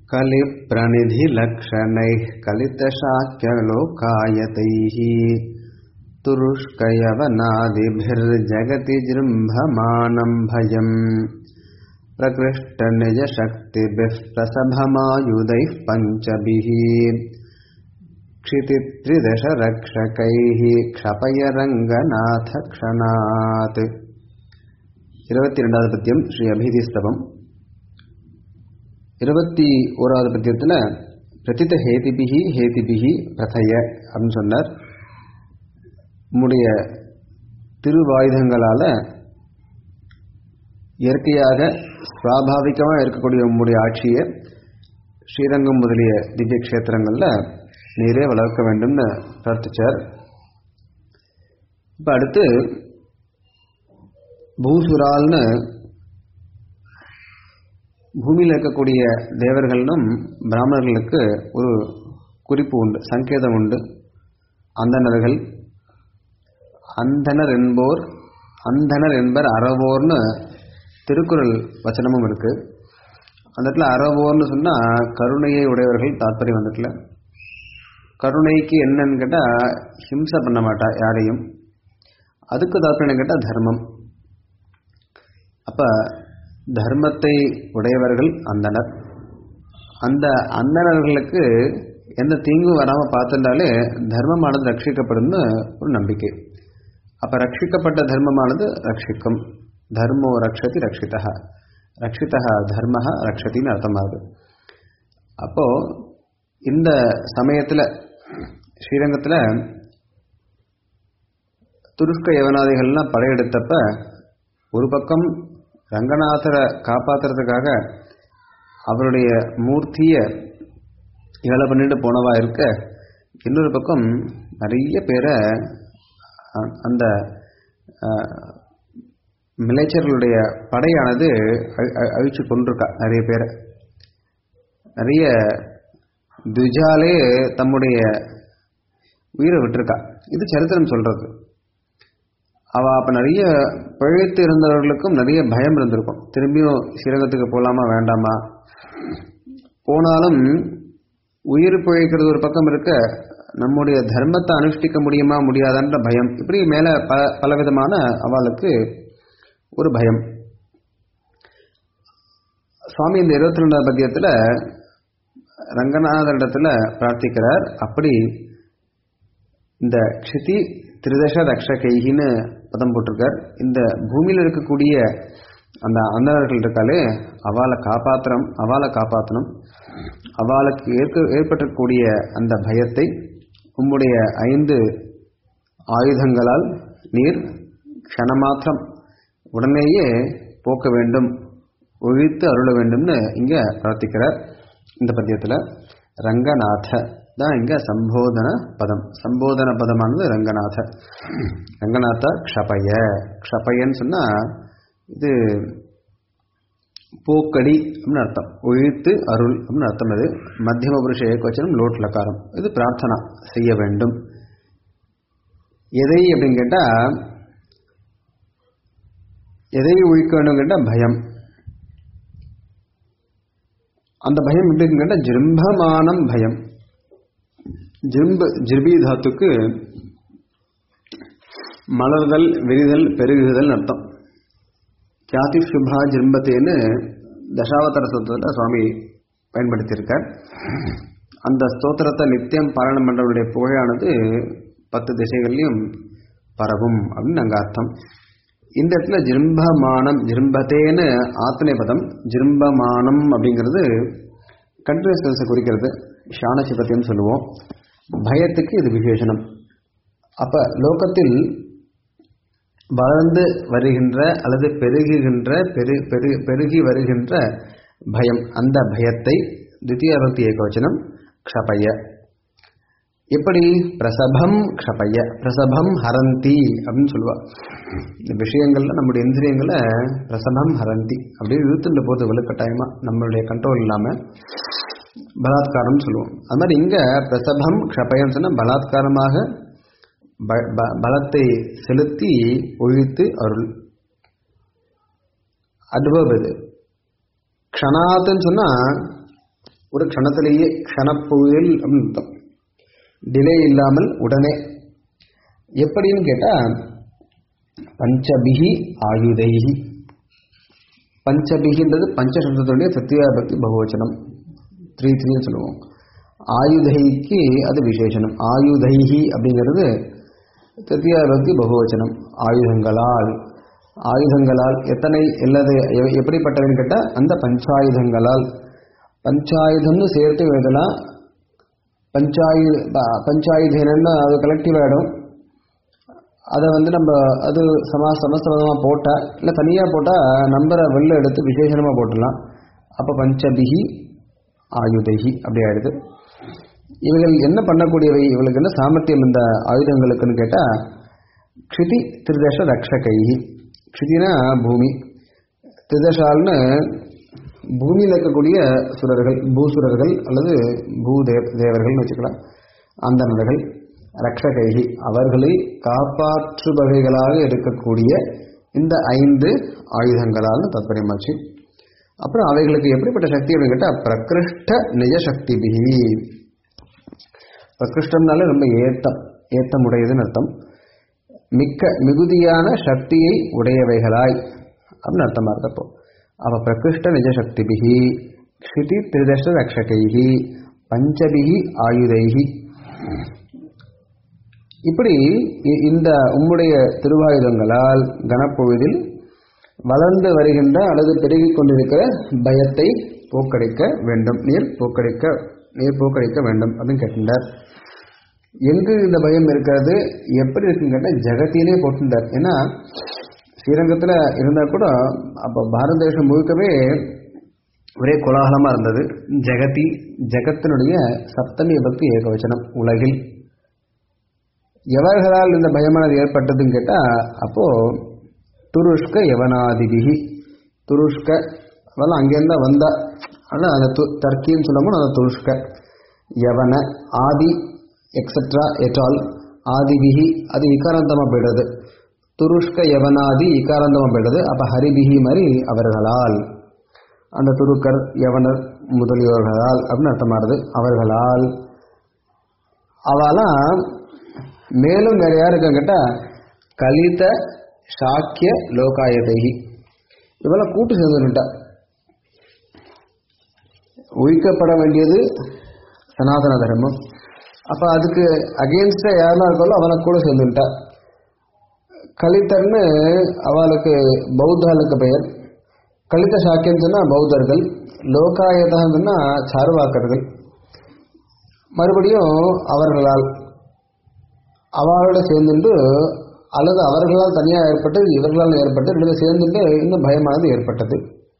कलिप्रनिधिलक्षणैः कलितशाक्यलोकायतैः तुरुष्कयवनादिभिर्जगति जृम्भमाणं भयम् प्रकृष्टनिजशक्तिभिः प्रसभमायुधैः पञ्चभिः क्षितित्रिदशरक्षकैः क्षपय रङ्गनाथ क्षणात् இருபத்தி ரெண்டாவது பத்தியம் ஸ்ரீ அபிதிஸ்தவம் இருபத்தி ஓராவது பத்தியத்தில் பிரதித ஹேதிபிகி ஹேதிபிகி பிரதய அப்படின்னு சொன்னார் உம்முடைய திருவாயுதங்களால் இயற்கையாக சுவாபாவிகமாக இருக்கக்கூடிய உம்முடைய ஆட்சியை ஸ்ரீரங்கம் முதலிய திவ்ய கஷேத்திரங்களில் நீரே வளர்க்க வேண்டும்னு பிரார்த்திச்சார் இப்போ அடுத்து பூசுரால்னு பூமியில் இருக்கக்கூடிய தேவர்களும் பிராமணர்களுக்கு ஒரு குறிப்பு உண்டு சங்கேதம் உண்டு அந்தணர்கள் அந்தனர் என்போர் அந்தனர் என்பர் அறவோர்னு திருக்குறள் வச்சனமும் இருக்கு அந்த இடத்துல அறவோர்னு சொன்னால் கருணையை உடையவர்கள் தாற்பயம் வந்துட்டுல கருணைக்கு என்னன்னு கேட்டால் ஹிம்சை பண்ண மாட்டா யாரையும் அதுக்கு தாற்பயம் கேட்டால் தர்மம் அப்போ தர்மத்தை உடையவர்கள் அந்தனர் அந்த அந்தணர்களுக்கு எந்த தீங்கும் வராமல் பார்த்துட்டாலே தர்மமானது ரட்சிக்கப்படும்னு ஒரு நம்பிக்கை அப்போ ரட்சிக்கப்பட்ட தர்மமானது ரட்சிக்கும் தர்மோ ரக்ஷதி ரட்சிதா ரட்சிதா தர்ம ரக்ஷத்தின்னு அர்த்தமாகுது அப்போது இந்த சமயத்தில் ஸ்ரீரங்கத்தில் துருஷ்க யவனாதிகள்லாம் படையெடுத்தப்ப ஒரு பக்கம் ரங்கநாதரை காப்பாற்றுறதுக்காக அவருடைய மூர்த்தியை ஏழை பண்ணிட்டு போனவா இருக்க இன்னொரு பக்கம் நிறைய பேரை அந்த மிளைச்சர்களுடைய படையானது அழிச்சு கொண்டிருக்கா நிறைய பேரை நிறைய துஜாலே தம்முடைய உயிரை விட்டுருக்கா இது சரித்திரம் சொல்றது அவ அப்ப நிறைய பிழைத்து இருந்தவர்களுக்கும் நிறைய பயம் இருந்திருக்கும் திரும்பியும் ஸ்ரீரங்கத்துக்கு போகலாமா வேண்டாமா போனாலும் உயிர் பிழைக்கிறது ஒரு பக்கம் இருக்க நம்முடைய தர்மத்தை அனுஷ்டிக்க முடியுமா முடியாதான்ற பயம் இப்படி மேல பல பலவிதமான அவளுக்கு ஒரு பயம் சுவாமி இந்த இருபத்தி ரெண்டாவது பத்தியத்தில் ரங்கநாதரிடத்துல பிரார்த்திக்கிறார் அப்படி இந்த க்ஷிதி திரிதச ரக்ஷகைகின்னு பதம் போட்டிருக்கார் இந்த பூமியில் இருக்கக்கூடிய அந்த அந்தனர்கள் இருக்காலே அவளை காப்பாற்றணும் அவளை காப்பாற்றணும் அவளுக்கு ஏற்க ஏற்பட்டக்கூடிய அந்த பயத்தை உம்முடைய ஐந்து ஆயுதங்களால் நீர் க்ஷணமாத்திரம் உடனேயே போக்க வேண்டும் ஒழித்து அருள வேண்டும்னு இங்கே பிரார்த்திக்கிறார் இந்த பத்தியத்தில் ரங்கநாத தான் இங்கே சம்போதன பதம் சம்போதன பதமானது ரங்கநாத ரங்கநாத க்ஷபய க்ஷபயன்னு சொன்னால் இது போக்கடி அப்படின்னு அர்த்தம் ஒழித்து அருள் அப்படின்னு அர்த்தம் இது மத்தியம புருஷ ஏகவச்சனம் லோட் லக்காரம் இது பிரார்த்தனா செய்ய வேண்டும் எதை அப்படின்னு கேட்டால் எதை ஒழிக்க வேண்டும் கேட்டால் பயம் அந்த பயம் எப்படின்னு கேட்டால் ஜிரும்பமானம் பயம் ஜிரும்ப ஜிர்பி தாத்துக்கு மலர்தல் விரிதல் பெருகுதல் அர்த்தம் கியாதி சுபா ஜிரும்பத்தேன்னு தசாவதார ஸ்தோத்திரத்தில் சுவாமி பயன்படுத்தியிருக்கார் அந்த ஸ்தோத்திரத்தை நித்தியம் பாராயணம் பண்ணுறவருடைய புகழானது பத்து திசைகள்லையும் பரவும் அப்படின்னு அங்கே அர்த்தம் இந்த இடத்துல ஜிரும்பமானம் ஜிரும்பத்தேன்னு ஆத்மனை பதம் ஜிரும்பமானம் அப்படிங்கிறது கண்டினியூஸ் குறிக்கிறது ஷானசிபத்தியம் சொல்லுவோம் பயத்துக்கு இது விசேஷனம் அப்ப லோகத்தில் வளர்ந்து வருகின்ற அல்லது பெருகுகின்ற பெரு பெரு பெருகி வருகின்ற பயம் அந்த பயத்தை தித்திய பக்தி ஏகவச்சனம் க்ஷபய எப்படி பிரசபம் க்ஷபய பிரசபம் ஹரந்தி அப்படின்னு சொல்லுவா இந்த விஷயங்கள்ல நம்முடைய இந்திரியங்களை பிரசபம் ஹரந்தி அப்படியே இழுத்துட்டு போகுது வலுக்கட்டாயமா நம்மளுடைய கண்ட்ரோல் இல்லாம பலாத்காரம் சொல்லுவோம் அது மாதிரி இங்க பிரசபம் க்ஷபயம் சொன்னா பலாத்காரமாக பலத்தை செலுத்தி ஒழித்து அருள் அனுபவம் இது க்ஷணாத்துன்னு சொன்னா ஒரு க்ஷணத்திலேயே க்ஷணப்பொழுதில் அப்படின்னு அர்த்தம் டிலே இல்லாமல் உடனே எப்படின்னு கேட்டா பஞ்சபிகி ஆயுதைகி பஞ்சபிகின்றது பஞ்சசப்தத்துடைய சத்தியாபக்தி பகுவச்சனம் த்ரீ த்ரீன்னு சொல்லுவோம் ஆயுதைக்கு அது விசேஷனம் ஆயுதைகி அப்படிங்கிறது தத்தியாபக்தி பகுவச்சனம் ஆயுதங்களால் ஆயுதங்களால் எத்தனை இல்லது எ- எப்படிப்பட்டதுன்னு கேட்டால் அந்த பஞ்சாயுதங்களால் பஞ்சாயுதம்னு சேர்த்து எழுதலாம் பஞ்சாயு ப- பஞ்சாயுதேனன்னா அது கலெக்டிவ் ஆகிடும் அதை வந்து நம்ம அது சமா சமஸ்கிருதமாக போட்டால் இல்லை தனியாக போட்டால் நம்பரை வெளில எடுத்து விசேஷனமாக போட்டுடலாம் அப்போ பஞ்சபிகி ஆயுதைகி அப்படி ஆயிடுது இவர்கள் என்ன பண்ணக்கூடியவை இவளுக்கு என்ன சாமர்த்தியம் இந்த ஆயுதங்களுக்குன்னு கேட்டால் க்ஷிதி திருதச ரக்ஷகைகி க்ஷிதினா பூமி திருதசால்னு பூமியில் இருக்கக்கூடிய சுரர்கள் பூசுரர்கள் அல்லது பூதேவ தேவர்கள்னு வச்சுக்கலாம் அந்தணர்கள் ரக்ஷகைகி அவர்களை காப்பாற்றுபவைகளாக இருக்கக்கூடிய இந்த ஐந்து ஆயுதங்களால் தத்பரியமாச்சு அப்புறம் அவைகளுக்கு எப்படிப்பட்ட சக்தி அப்படின்னு கேட்டால் பிரகிருஷ்ட நிஜசக்திபிகி பிரகிருஷ்டம்னால ரொம்ப ஏத்தம் ஏத்தம் உடையதுன்னு அர்த்தம் மிக்க மிகுதியான சக்தியை உடையவைகளாய் அப்படின்னு அர்த்தமா இருக்கப்போ அவ பிரகிருஷ்ட நிஜசக்திபிகி க்ஷிதி திரிதஷ ரக்ஷகைகி பஞ்சபிகி ஆயுதைகி இப்படி இ- இந்த உம்முடைய திருவாயுதங்களால் கனப்பொழுதில் வளர்ந்து வருகின்ற அல்லது பெருகிக் கொண்டிருக்கிற பயத்தை போக்கடிக்க வேண்டும் நீர் போக்கடிக்க நீர் போக்கடிக்க வேண்டும் அப்படின்னு கேட்டிருந்தார் எங்கு இந்த பயம் இருக்கிறது எப்படி இருக்குன்னு கேட்டால் ஜெகத்திலே போட்டிருந்தார் ஏன்னா ஸ்ரீரங்கத்தில் இருந்தால் கூட அப்போ பாரத தேசம் முழுக்கவே ஒரே கோலாகலமாக இருந்தது ஜெகதி ஜெகத்தினுடைய சப்தமி பக்தி ஏகவச்சனம் உலகில் எவர்களால் இந்த பயமானது ஏற்பட்டதுன்னு கேட்டால் அப்போது துருஷ்க யவனாதிபிகி துருஷ்க அதெல்லாம் அங்கேருந்து வந்தா ஆனால் அந்த து தர்க்கின்னு சொல்லும்போது அந்த துருஷ்க யவன ஆதி எக்ஸெட்ரா எட்டால் ஆதிபிகி அது இகாராந்தமாக போயிடுது துருஷ்க யவனாதி இகாராந்தமாக போயிடுது அப்போ ஹரிபிகி மாதிரி அவர்களால் அந்த துருக்கர் யவனர் முதலியோர்களால் அப்படின்னு அர்த்தமாகுது அவர்களால் அவெல்லாம் மேலும் வேற யார் இருக்காங்க கேட்டா கலித சாக்கிய லோகாயதைகி இவெல்லாம் கூட்டு சேர்ந்துட்டா ஒழிக்கப்பட வேண்டியது சனாதன தர்மம் அப்ப அதுக்கு அகேன்ஸ்டா யாரெல்லாம் இருக்காலோ அவனை கூட சேர்ந்துட்டா கலித்தர்னு அவளுக்கு பௌத்தாளுக்கு பெயர் கலித சாக்கியம் சொன்னா பௌத்தர்கள் லோகாயதம் சொன்னா சார்வாக்கர்கள் மறுபடியும் அவர்களால் அவளோட சேர்ந்துட்டு அல்லது அவர்களால் தனியாக ஏற்பட்டது இவர்களால் ஏற்பட்டு ரெண்டு பேரும் சேர்ந்துட்டு இன்னும் பயமானது ஏற்பட்டது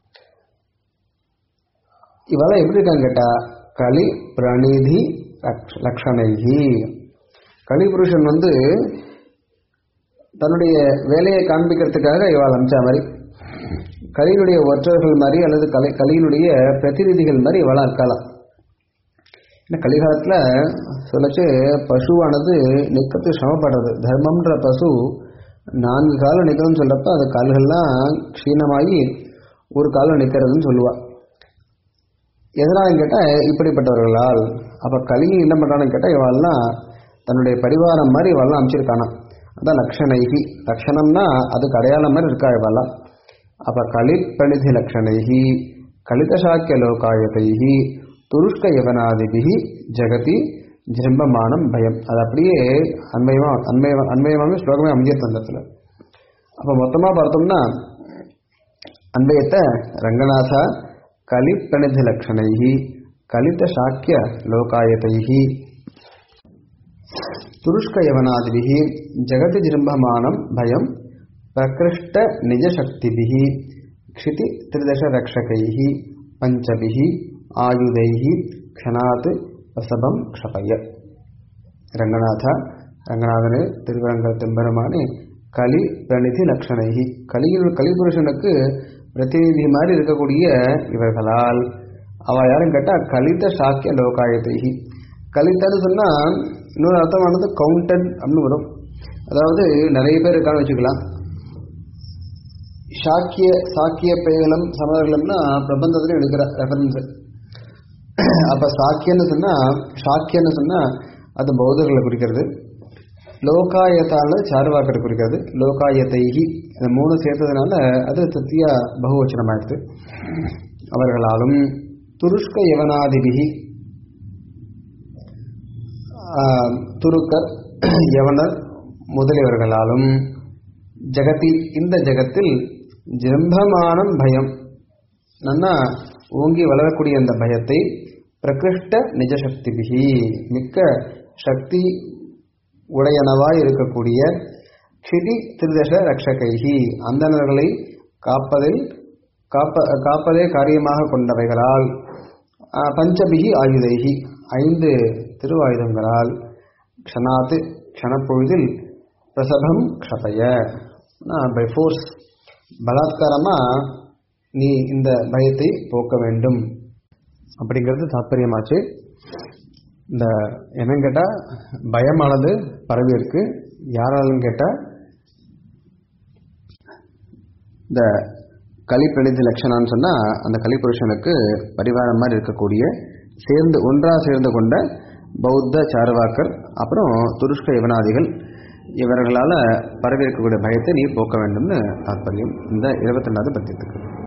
இவெல்லாம் எப்படி இருக்காங்க கேட்டா களி பிரணிதி லக்ஷ- லக்ஷணைகி கலிபுருஷன் வந்து தன்னுடைய வேலையை காண்பிக்கிறதுக்காக இவாள் அமிச்சா மாதிரி கலியினுடைய ஒற்றர்கள் மாதிரி அல்லது கலை கலியினுடைய பிரதிநிதிகள் மாதிரி இவளாம் இருக்கலாம் ஏன்னா கலிகாலத்தில் சொல்லச்சு பசுவானது நிற்கிறது சிரமப்படுறது தர்மம்ன்ற பசு நான்கு காலம் நிற்கணும்னு சொல்கிறப்ப அது கால்கள்லாம் க்ஷீணமாகி ஒரு காலம் நிற்கிறதுன்னு சொல்லுவா எதனாலும் கேட்டால் இப்படிப்பட்டவர்களால் அப்போ கலி என்ன பண்ணுறான்னு கேட்டால் இவாள்லாம் தன்னுடைய பரிவாரம் மாதிரி இவாள்லாம் அமைச்சிருக்கானா அதான் லக்ஷணைகி லக்ஷணம்னா அதுக்கு அடையாளம் மாதிரி இருக்கா இவாள்லாம் அப்போ கலிப்பணிதி லக்ஷணைகி கலிதசாக்கிய லோகாயதைகி துருஷ்க யவனாதிபிகி ஜெகதி ஜிம்பமானம் பயம் அது அப்படியே அண்மையமா அண்மைய அண்மையமாகவே ஸ்லோகமே அமைஞ்சிருக்கு அந்த இடத்துல அப்போ மொத்தமாக பார்த்தோம்னா அன்பயத்தை ரங்கநாதா கலிப்பணிதி லக்ஷணைகி கலித சாக்கிய லோகாயதைகி துருஷ்க யவனாதிபிகி ஜெகதி ஜிம்பமானம் பயம் பிரகிருஷ்ட நிஜசக்திபிகி க்ஷிதி திரிதச ரக்ஷகைஹி பஞ்சபிஹி ஆயுதைஹி க்ஷணாத் வசபம் க்ஷபய ரங்கநாத ரங்கநாதனே திருவரங்க தெம்பெருமானே கலி பிரணிதி லக்ஷணைகி கலியில் கலிபுருஷனுக்கு பிரதிநிதி மாதிரி இருக்கக்கூடிய இவர்களால் அவ யாரும் கேட்டா கலித சாக்கிய லோகாயதைகி கலித்தன்னு சொன்னா இன்னொரு அர்த்தமானது கவுண்டட் அப்படின்னு வரும் அதாவது நிறைய பேர் இருக்கான்னு வச்சுக்கலாம் சாக்கிய சாக்கிய பேகலம் சமதர்களம்னா பிரபந்தத்தில் எடுக்கிற ரெஃபரன்ஸ் அப்ப சாக்கியன்னு சொன்னா சாக்கியன்னு சொன்னா அது பௌத்தர்களை குறிக்கிறது லோகாயத்தால சார்வாக்கரை குறிக்கிறது லோகாயத்தைகி இந்த மூணு சேர்த்ததுனால அது தத்தியா பகுவச்சனமாயிடுது அவர்களாலும் துருஷ்க யவனாதிபிகி ஆஹ், துருக்கர் யவனர் முதலியவர்களாலும் ஜெகதி இந்த ஜெகத்தில் ஜம்பமானம் பயம் நன்னா ஓங்கி வளரக்கூடிய அந்த பயத்தை பிரகிருஷ்ட நிஜசக்திபிகி மிக்க சக்தி உடையனவாய் இருக்கக்கூடிய க்ஷிதி திருதச ரக்ஷகைகி அந்தணர்களை காப்பதில் காப்ப காப்பதே காரியமாக கொண்டவைகளால் ஆ, பஞ்சபிகி ஆயுதைகி ஐந்து திருவாயுதங்களால் க்ஷணாத்து க்ஷணப்பொழுதில் பிரசபம் க்ஷபய பை ஃபோர்ஸ் பலாத்காரமா நீ இந்த பயத்தை போக்க வேண்டும் அப்படிங்கிறது தாற்பயமாச்சு இந்த என்னன்னு கேட்டால் பயமானது பரவி இருக்கு யாராலும் கேட்டால் இந்த கலிப்பிரணிதி லட்சணம்னு சொன்னால் அந்த கலிபுருஷனுக்கு பரிவாரம் மாதிரி இருக்கக்கூடிய சேர்ந்து ஒன்றாக சேர்ந்து கொண்ட பௌத்த சார்வாக்கர் அப்புறம் துருஷ்க யவனாதிகள் இவர்களால் பரவி இருக்கக்கூடிய பயத்தை நீ போக்க வேண்டும்னு தாற்பயம் இந்த இருபத்தி ரெண்டாவது பத்தியத்துக்கு